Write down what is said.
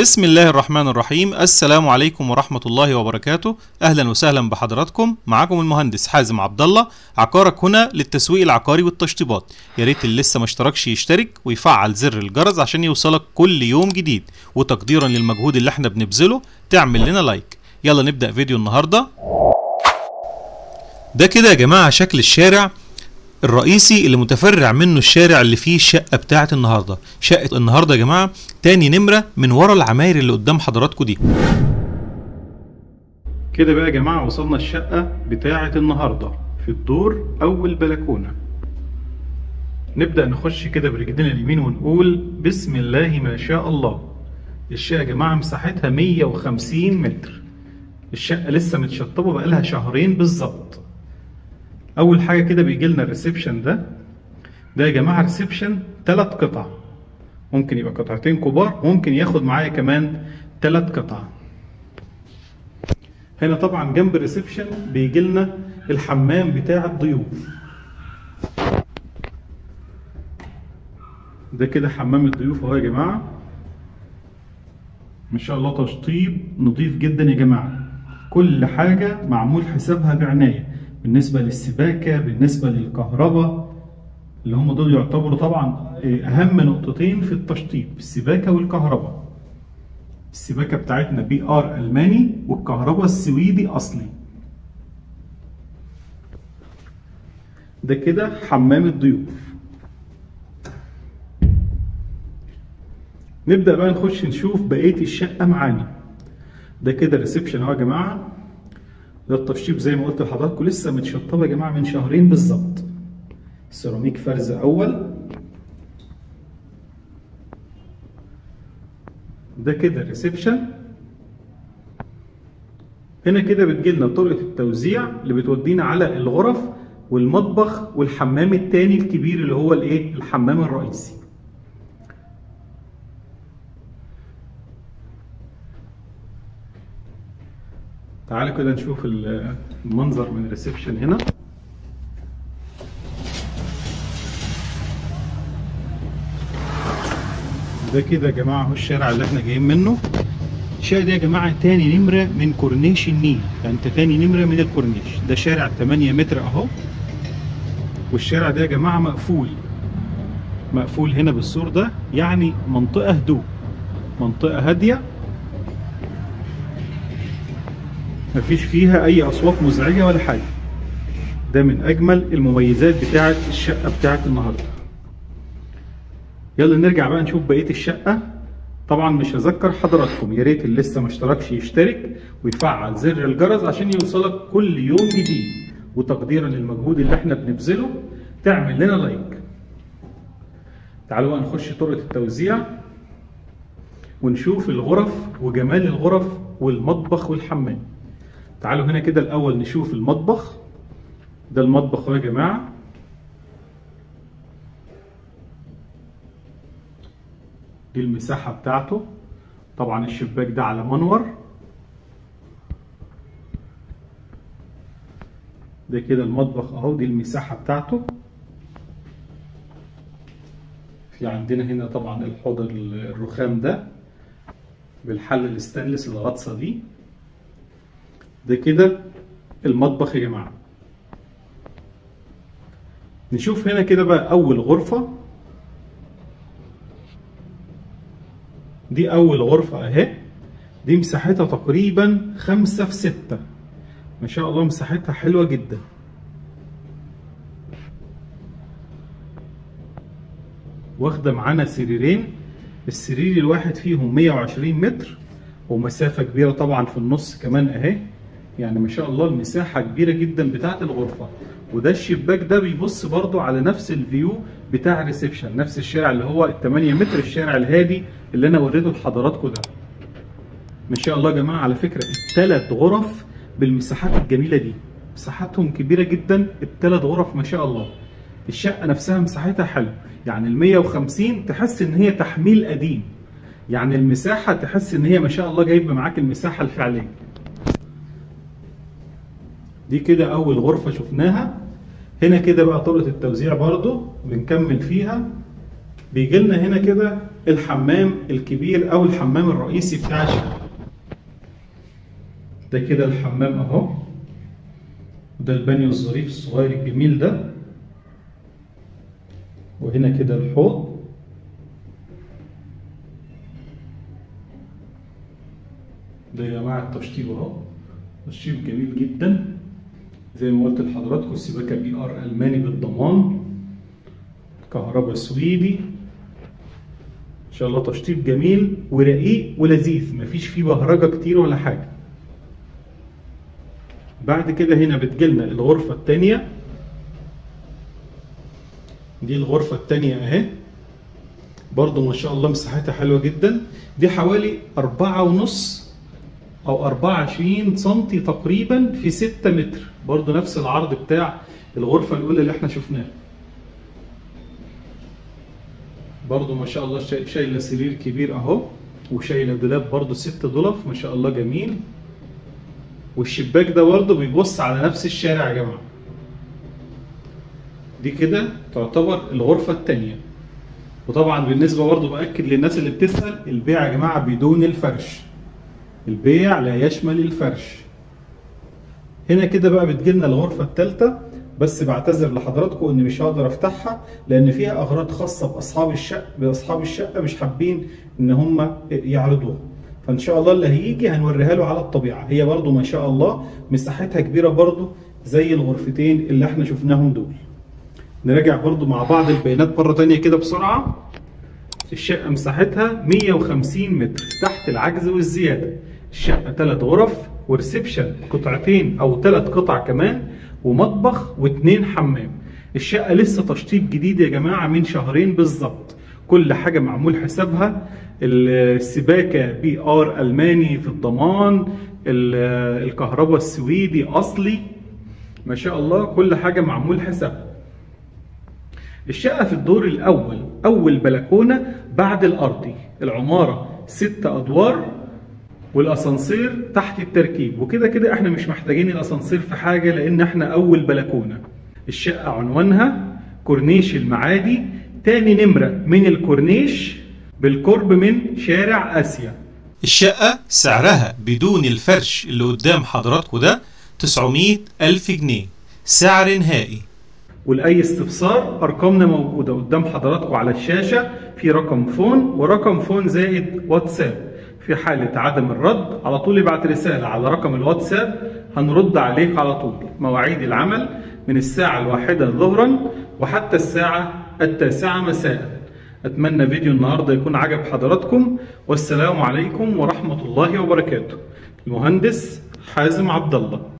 بسم الله الرحمن الرحيم السلام عليكم ورحمة الله وبركاته أهلا وسهلا بحضراتكم معاكم المهندس حازم عبد الله عقارك هنا للتسويق العقاري والتشطيبات يا ريت اللي لسه ما اشتركش يشترك ويفعل زر الجرس عشان يوصلك كل يوم جديد وتقديرا للمجهود اللي احنا بنبذله تعمل لنا لايك يلا نبدأ فيديو النهاردة ده كده يا جماعة شكل الشارع الرئيسي اللي متفرع منه الشارع اللي فيه الشقه بتاعه النهارده شقه النهارده يا جماعه تاني نمره من ورا العماير اللي قدام حضراتكم دي كده بقى يا جماعه وصلنا الشقه بتاعه النهارده في الدور اول بلكونه نبدا نخش كده برجلنا اليمين ونقول بسم الله ما شاء الله الشقه يا جماعه مساحتها 150 متر الشقه لسه متشطبه بقالها شهرين بالظبط اول حاجه كده بيجي لنا الريسبشن ده ده يا جماعه ريسبشن ثلاث قطع ممكن يبقى قطعتين كبار ممكن ياخد معايا كمان ثلاث قطع هنا طبعا جنب الريسبشن بيجي لنا الحمام بتاع الضيوف ده كده حمام الضيوف اهو يا جماعه ما شاء الله تشطيب نظيف جدا يا جماعه كل حاجه معمول حسابها بعنايه بالنسبه للسباكه بالنسبه للكهرباء اللي هم دول يعتبروا طبعا اهم نقطتين في التشطيب السباكه والكهرباء السباكه بتاعتنا بي ار الماني والكهرباء السويدي اصلي ده كده حمام الضيوف نبدا بقى نخش نشوف بقيه الشقه معانا ده كده ريسبشن اهو يا جماعه ده التشطيب زي ما قلت لحضراتكم لسه متشطبه يا جماعه من شهرين بالظبط سيراميك فرز اول ده كده الريسبشن هنا كده بتجيلنا طرقه التوزيع اللي بتودينا على الغرف والمطبخ والحمام التاني الكبير اللي هو الايه الحمام الرئيسي تعالوا كده نشوف المنظر من الريسبشن هنا ده كده يا جماعه اهو الشارع اللي احنا جايين منه الشارع ده يا جماعه تاني نمره من كورنيش النيل يعني انت تاني نمره من الكورنيش ده شارع 8 متر اهو والشارع ده يا جماعه مقفول مقفول هنا بالسور ده يعني منطقه هدوء منطقه هاديه مفيش فيها اي اصوات مزعجه ولا حاجه ده من اجمل المميزات بتاعه الشقه بتاعه النهارده يلا نرجع بقى نشوف بقيه الشقه طبعا مش هذكر حضراتكم يا ريت اللي لسه ما اشتركش يشترك ويفعل زر الجرس عشان يوصلك كل يوم جديد وتقديرا للمجهود اللي احنا بنبذله تعمل لنا لايك تعالوا بقى نخش طرقه التوزيع ونشوف الغرف وجمال الغرف والمطبخ والحمام تعالوا هنا كده الاول نشوف المطبخ ده المطبخ اهو يا جماعه دي المساحه بتاعته طبعا الشباك ده على منور ده كده المطبخ اهو دي المساحه بتاعته في عندنا هنا طبعا الحوض الرخام ده بالحل الستانلس الغطسه دي ده كده المطبخ يا جماعه نشوف هنا كده بقى اول غرفه دي اول غرفه اهي دي مساحتها تقريبا خمسة في ستة ما شاء الله مساحتها حلوة جدا واخدة معانا سريرين السرير الواحد فيهم 120 متر ومسافة كبيرة طبعا في النص كمان اهي يعني ما شاء الله المساحة كبيرة جدا بتاعة الغرفة وده الشباك ده بيبص برضو على نفس الفيو بتاع الريسبشن نفس الشارع اللي هو ال 8 متر الشارع الهادي اللي انا وريته لحضراتكم ده ما شاء الله يا جماعة على فكرة الثلاث غرف بالمساحات الجميلة دي مساحاتهم كبيرة جدا الثلاث غرف ما شاء الله الشقة نفسها مساحتها حلو يعني ال 150 تحس ان هي تحميل قديم يعني المساحة تحس ان هي ما شاء الله جايبة معاك المساحة الفعلية دي كده اول غرفة شفناها هنا كده بقى طرقة التوزيع برضو بنكمل فيها بيجي لنا هنا كده الحمام الكبير او الحمام الرئيسي بتاع الشقه ده كده الحمام اهو ده البانيو الظريف الصغير الجميل ده وهنا كده الحوض ده يا جماعه التشطيب اهو تشطيب جميل جدا زي ما قلت لحضراتكم السباكه بي ار الماني بالضمان كهرباء سويدي ان شاء الله تشطيب جميل ورقيق ولذيذ مفيش فيه بهرجه كتير ولا حاجه بعد كده هنا بتجيلنا الغرفه الثانيه دي الغرفه الثانيه اهي برضو ما شاء الله مساحتها حلوه جدا دي حوالي أربعة ونص او 24 سنتي تقريبا في 6 متر برضو نفس العرض بتاع الغرفه الاولى اللي احنا شفناها برضو ما شاء الله شايله سرير كبير اهو وشايله دولاب برضو ست ضلف ما شاء الله جميل والشباك ده برضو بيبص على نفس الشارع يا جماعه دي كده تعتبر الغرفه الثانيه وطبعا بالنسبه برضو باكد للناس اللي بتسال البيع يا جماعه بدون الفرش البيع لا يشمل الفرش هنا كده بقى بتجيلنا الغرفه الثالثه بس بعتذر لحضراتكم اني مش هقدر افتحها لان فيها اغراض خاصه باصحاب الشقه باصحاب الشقه مش حابين ان هم يعرضوها فان شاء الله اللي هيجي هنوريها له على الطبيعه هي برضو ما شاء الله مساحتها كبيره برضو زي الغرفتين اللي احنا شفناهم دول نراجع برضو مع بعض البيانات مره تانية كده بسرعه الشقه مساحتها 150 متر تحت العجز والزياده الشقه ثلاث غرف وريسبشن قطعتين او ثلاث قطع كمان ومطبخ واثنين حمام الشقه لسه تشطيب جديد يا جماعه من شهرين بالظبط كل حاجه معمول حسابها السباكه بي ار الماني في الضمان الكهرباء السويدي اصلي ما شاء الله كل حاجه معمول حسابها الشقه في الدور الاول اول بلكونه بعد الارضي العماره ست ادوار والاسانسير تحت التركيب وكده كده احنا مش محتاجين الاسانسير في حاجه لان احنا اول بلكونه الشقه عنوانها كورنيش المعادي تاني نمره من الكورنيش بالقرب من شارع اسيا الشقة سعرها بدون الفرش اللي قدام حضراتكم ده 900 ألف جنيه سعر نهائي ولأي استفسار أرقامنا موجودة قدام حضراتكم على الشاشة في رقم فون ورقم فون زائد واتساب في حالة عدم الرد على طول ابعت رسالة على رقم الواتساب هنرد عليك على طول مواعيد العمل من الساعة الواحدة ظهرا وحتى الساعة التاسعة مساء أتمنى فيديو النهاردة يكون عجب حضراتكم والسلام عليكم ورحمة الله وبركاته المهندس حازم عبد الله